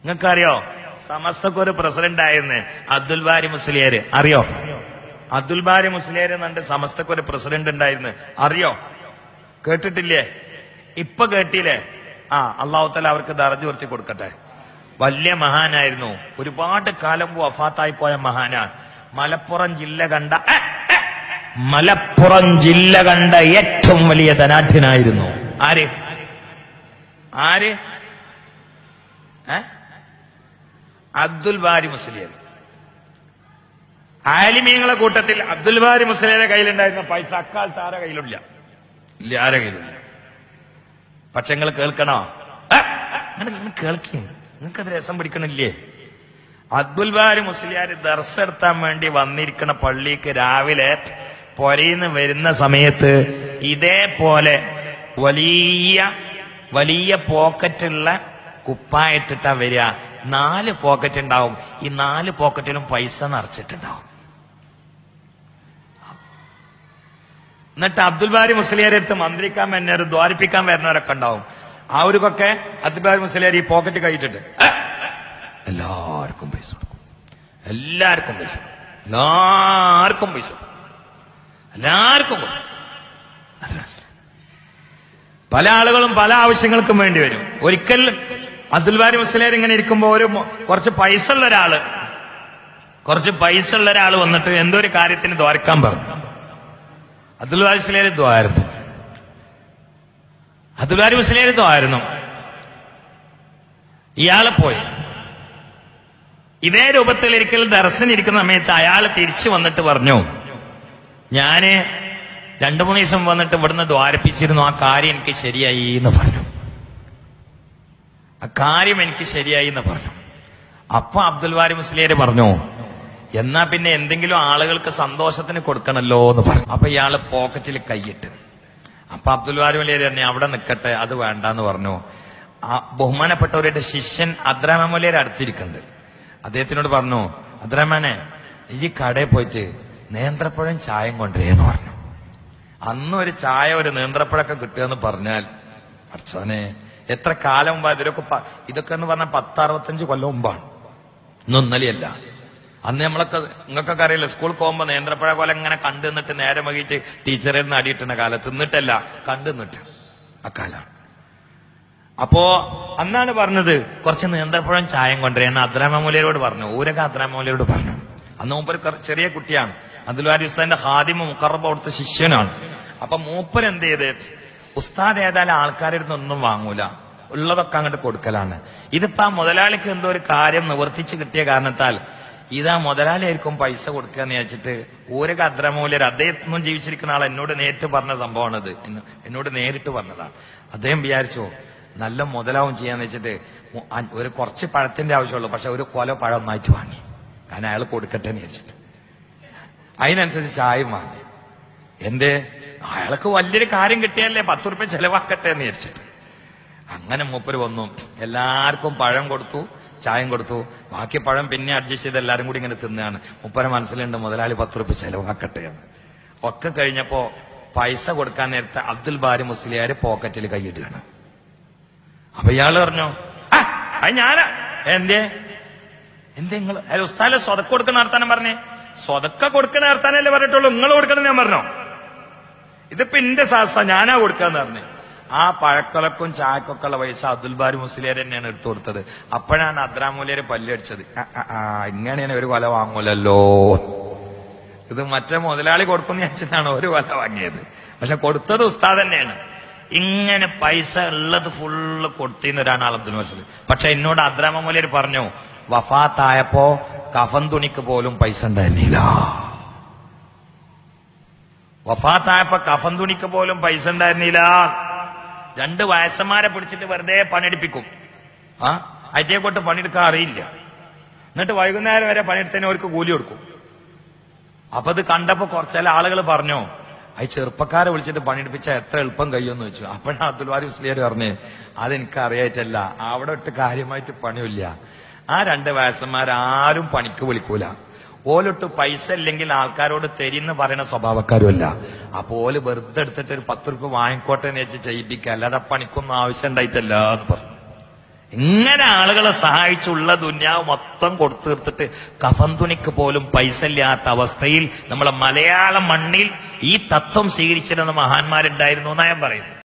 നിങ്ങൾക്കറിയോ സമസ്തക്ക് ഒരു പ്രസിഡന്റ് ആയിരുന്നു അബ്ദുൽ ബാരി മുസ്ലിയാര് അറിയോ അബ്ദുൽ ബാരി മുസ്ലിയാർ എന്നുണ്ട് സമസ്തക്ക് ഒരു പ്രസിഡന്റ് ഉണ്ടായിരുന്നു അറിയോ കേട്ടിട്ടില്ലേ ഇപ്പൊ കേട്ടില്ലേ ആ അള്ളാഹുത്തല അവർക്ക് ദറജ് ഉയർത്തി കൊടുക്കട്ടെ വലിയ മഹാനായിരുന്നു ഒരുപാട് കാലം വഫാത്തായി പോയ മഹാനാണ് മലപ്പുറം ജില്ല കണ്ട ഏ, ഏ, മലപ്പുറം ജില്ല കണ്ട ഏറ്റവും വലിയ ധനാഢ്യനായിരുന്നു ആര് ആര് ഏ? അബ്ദുൽ ബാരി മുസ്ലിയർ ആലിമീങ്ങളെ കൂട്ടത്തിൽ അബ്ദുൽ ബാരി മുസ്ലിയുടെ കയ്യിലുണ്ടായിരുന്ന പൈസ അക്കാലത്ത് ആരെ കയ്യിലില്ല ഇല്ല ആരെ കയ്യിലില്ല പക്ഷെ നിങ്ങൾ കേൾക്കണോ നിങ്ങൾ കേൾക്കി നിങ്ങൾക്കത് രസം പിടിക്കണില്ലേ അബ്ദുൽ ബാരി മുസ്ലിയാർ ദർശെടുത്താൻ വേണ്ടി വന്നിരിക്കുന്ന പള്ളിക്ക് രാവിലെ പൊരയിന്ന് വരുന്ന സമയത്ത് ഇതേപോലെ വലിയ വലിയ പോക്കറ്റുള്ള കുപ്പായിട്ടിട്ടാ വരിക നാല് പോക്കറ്റ് ഉണ്ടാവും ഈ നാല് പോക്കറ്റിലും പൈസ നിറച്ചിട്ടുണ്ടാവും എന്നിട്ട് അബ്ദുൽ ബാരി മുസ്ലിയാരെ അടുത്ത് മന്ത്രിക്കാൻ വരുന്നവർ ദ്വാരിപ്പിക്കാൻ വരുന്നവരൊക്കെ ഉണ്ടാവും അവർക്കൊക്കെ അബ്ദുൽ ബാരി മുസ്ലിയാർ ഈ പോക്കറ്റ് കഴിച്ചിട്ട് എല്ലാവർക്കും പൈസ കൊടുക്കും എല്ലാവർക്കും പൈസ കൊടുക്കും എല്ലാവർക്കും പൈസ കൊടുക്കും എല്ലാവർക്കും കൊടുക്കും അത് മനസ്സിലായി പല ആളുകളും പല ആവശ്യങ്ങൾക്കും വേണ്ടി വരും ഒരിക്കൽ അബ്ദുൽ ബാരി മുസ്ലിയാർ ഇങ്ങനെ ഇരിക്കുമ്പോ ഒരു മൊ- കുറച്ച് പൈസ ഉള്ള ഒരാള് കുറച്ച് പൈസ ഉള്ള ഒരാൾ വന്നിട്ട് എന്തോ ഒരു കാര്യത്തിന് ദ്വാരക്കാൻ പറഞ്ഞു അബ്ദുൽ ബാരി മുസ്ലിയാർ ദ്വാരുന്നു അബ്ദുൽ ബാരി മുസ്ലിയാർ ദ്വാരുന്നു ഇയാളെ പോയി ഇതേ രൂപത്തിൽ ഒരിക്കൽ ദർശനം ഇരിക്കുന്ന സമയത്ത് അയാൾ തിരിച്ചു വന്നിട്ട് പറഞ്ഞു ഞാന് രണ്ടു മൂന്ന് ദിവസം വന്നിട്ട് ഇവിടുന്ന് ദ്വാരപ്പിച്ചിരുന്നു ആ കാര്യം എനിക്ക് ശരിയായി എന്ന് പറഞ്ഞു ആ കാര്യം എനിക്ക് ശരിയായി എന്ന് പറഞ്ഞു അപ്പൊ അബ്ദുൽ വാരി മുസ്ലിയാര് പറഞ്ഞു എന്നാ പിന്നെ എന്തെങ്കിലും ആളുകൾക്ക് സന്തോഷത്തിന് കൊടുക്കണല്ലോ എന്ന് പറഞ്ഞു അപ്പൊ ഇയാള് പോക്കറ്റിൽ കൈയിട്ട് അപ്പൊ അബ്ദുൽ വാരി മുസ്ലിയാർ തന്നെ അവിടെ നിൽക്കട്ടെ അത് വേണ്ടെന്ന് പറഞ്ഞു ആ ബഹുമാനപ്പെട്ടവരുടെ ശിഷ്യൻ അദ്രാമൂലിയർ അടുത്തിരിക്കുന്നുണ്ട് അദ്ദേഹത്തിനോട് പറഞ്ഞു അദ്രാമാനെ ഈ കടയിൽ പോയിട്ട് നേന്ത്രപ്പഴം ചായം കൊണ്ടുവരേന്ന് പറഞ്ഞു അന്ന് ഒരു ചായ ഒരു നേന്ത്രപ്പഴമൊക്കെ കിട്ടുക പറഞ്ഞാൽ അർച്ചോനെ എത്ര കാലം മുമ്പ് ഇതിലൊക്കെ പ- ഇതൊക്കെ എന്ന് പറഞ്ഞാൽ പത്തറുപത്തഞ്ച് കൊല്ലം മുമ്പാണ് ഇന്നും ഇന്നലെയല്ല അന്ന് നമ്മളൊക്കെ നിങ്ങൾക്കൊക്കെ അറിയില്ല സ്കൂളിൽ പോകുമ്പോ നേന്ത്രപ്പഴ പോലെ ഇങ്ങനെ കണ്ടു നിന്നിട്ട് നേരെ വൈകിട്ട് ടീച്ചറിൽ നിന്ന് അടിയിട്ടുന്ന കാലത്ത് നിന്നിട്ടല്ല കണ്ടു നിന്നിട്ട് അക്കാലാണ് അപ്പോ അന്നാണ് പറഞ്ഞത് കുറച്ച് നേന്ത്രപ്പഴം ചായം കൊണ്ടുവരാന്ന് അദ്രാമൂലയോട് പറഞ്ഞു ഊരക അദ്രാമൂലയോട് പറഞ്ഞു അന്ന് മൂപ്പര് കർ- ചെറിയ കുട്ടിയാണ് അബ്ദുൽ ഉസ്താദിന്റെ ഹാദിമ മുക്കറബ് അവിടുത്തെ ശിഷ്യനാണ് അപ്പൊ മൂപ്പർ എന്ത് ചെയ്ത് ഉസ്താദ് ഏതായാലും ആൾക്കാരുടെ ഒന്നും വാങ്ങൂല ഉള്ളതൊക്കെ അങ്ങോട്ട് കൊടുക്കലാണ് ഇതിപ്പോ ആ മുതലാളിക്ക് എന്തോ ഒരു കാര്യം നിവർത്തിച്ച് കിട്ടിയ കാരണത്താൽ ഇതാ മുതലാളിയായിരിക്കും പൈസ കൊടുക്കുക എന്ന് വിചാരിച്ചിട്ട് ഊരക അദ്രമൂല്യർ അദ്ദേഹത്തിനും ജീവിച്ചിരിക്കുന്ന ആൾ എന്നോട് നേരിട്ട് പറഞ്ഞ സംഭവമാണിത് എന്ന- എന്നോട് നേരിട്ട് പറഞ്ഞതാണ് അദ്ദേഹം വിചാരിച്ചു നല്ല മുതലാവും ചെയ്യാന്ന് വെച്ചിട്ട് മു- അ- ഒരു കുറച്ച് പഴത്തിന്റെ ആവശ്യമുള്ളൂ പക്ഷെ ഒരു കൊല പഴം ഒന്നായിട്ട് വാങ്ങി കാരണം അയാൾ കൊടുക്കട്ടെ എന്ന് വിചാരിച്ചിട്ട് അതിനനുസരിച്ച് ചായയും വാങ്ങി എന്തേ അയാൾക്ക് വലിയൊരു കാര്യം കിട്ടിയല്ലേ പത്ത് റുപ്യ ചെലവാക്കട്ടെ എന്ന് വിചാരിച്ചിട്ട് അങ്ങനെ മൂപ്പര് വന്നു എല്ലാവർക്കും പഴം കൊടുത്തു ചായം കൊടുത്തു ബാക്കി പഴം പിന്നെ അഡ്ജസ്റ്റ് ചെയ്ത് എല്ലാരും കൂടി ഇങ്ങനെ തിന്നാണ് മുപ്പര മനസ്സിലുണ്ട് മുതലാളി പത്ത് റുപ്യ ചെലവാക്കട്ടെ എന്ന് ഒക്കെ കഴിഞ്ഞപ്പോ പൈസ കൊടുക്കാൻ നേരത്തെ അബ്ദുൽ ബാരി മുസ്ലിയാര് പോക്കറ്റിൽ കൈയിടുകയാണ് അപ്പൊ ഇയാള് പറഞ്ഞു "ആ, അത് ഞാനാ എന്തേ എന്തേ നിങ്ങൾ അല്ല ഉസ്താലെ സ്വതക്ക കൊടുക്കുന്ന നടത്താനും പറഞ്ഞേ സ്വതക്ക കൊടുക്കുന്ന നടത്താനല്ലേ പറഞ്ഞിട്ടുള്ളൂ നിങ്ങൾ കൊടുക്കണം ഞാൻ പറഞ്ഞോ ഇതിപ്പോ എന്റെ സാഹസ ഞാനാ കൊടുക്കാന്ന് പറഞ്ഞു ആ പഴക്കൊലക്കും ചായക്കൊക്കെ ഉള്ള പൈസ അബ്ദുൽ ബാരി മുസ്ലിയാർ തന്നെയാണ് എടുത്തു കൊടുത്തത് അപ്പോഴാണ് അദ്രാമൂലിയര് പല്ലടിച്ചത് ആ, ആ, ആ ഇങ്ങനെയാണ് ഒരു കൊല വാങ്ങൂലല്ലോ ഇത് മറ്റേ മുതലാളി കൊടുക്കുന്ന വെച്ചിട്ടാണ് ഒരു കൊല വാങ്ങിയത് പക്ഷെ കൊടുത്തത് ഉസ്താദ് തന്നെയാണ് ഇങ്ങനെ പൈസ ഉള്ളത് ഫുള്ള് കൊടുത്തിരുന്നൊരാണ് അബ്ദുൽ മസൂദ് പക്ഷെ എന്നോട് അദ്രാമൂലിയർ പറഞ്ഞു വഫാത്തായപ്പോ കഫൻ തുണിക്ക് പോലും പൈസ ഉണ്ടായിരുന്നില്ല വഫാത്തായപ്പോ കഫൻ തുണിക്ക് പോലും പൈസ ഉണ്ടായിരുന്നില്ല രണ്ട് വയസ്സന്മാരെ പിടിച്ചിട്ട് വെറുതെ പണിയെടുപ്പിക്കും ആ അറ്റയെ കൊണ്ട് പണിയെടുക്കാൻ അറിയില്ല എന്നിട്ട് വൈകുന്നേരം വരെ പണിയെടുത്തതിന് അവർക്ക് കൂലി കൊടുക്കും അപ്പൊ ഇത് കണ്ടപ്പോ കുറച്ചാൽ ആളുകൾ പറഞ്ഞു അത് ചെറുപ്പക്കാരെ വിളിച്ചിട്ട് പണിയെടുപ്പിച്ച എത്ര എളുപ്പം കഴിയുമെന്ന് വെച്ചു അപ്പോഴാണ് അബ്ദുൽ വാരി മുസ്ലിയർ പറഞ്ഞ് അതെനിക്ക് അറിയായിട്ടല്ല അവിടെ ഇട്ട് കാര്യമായിട്ട് പണിയില്ല ആ രണ്ട് വയസ്സന്മാരാരും പണിക്ക് വിളിക്കൂല ഓലൊട്ട് പൈസ ഇല്ലെങ്കിൽ ആൾക്കാരോട് തരിന്ന് പറയുന്ന സ്വഭാവക്കാരുമല്ല അപ്പൊ ഓല് വെറുതെ എടുത്തിട്ട് ഒരു പത്ത് റുപ്യ വാങ്ങിക്കോട്ടെ എന്ന് വെച്ച് ചെയ്യിപ്പിക്കുക അല്ലാതെ പണിക്കൊന്നും ആവശ്യം ഉണ്ടായിട്ടല്ല എന്ന് പറഞ്ഞു ഇങ്ങനെ ആളുകളെ സഹായിച്ചുള്ള ദുന്യാവ് മൊത്തം കൊടുത്തു തീർത്തിട്ട് കഫൻ തുണിക്ക് പോലും പൈസ ഇല്ലാത്ത അവസ്ഥയിൽ നമ്മളെ മലയാള മണ്ണിൽ ഈ തത്വം സ്വീകരിച്ചിരുന്ന മഹാന്മാരുണ്ടായിരുന്നു എന്നാ ഞാൻ പറയുന്നത്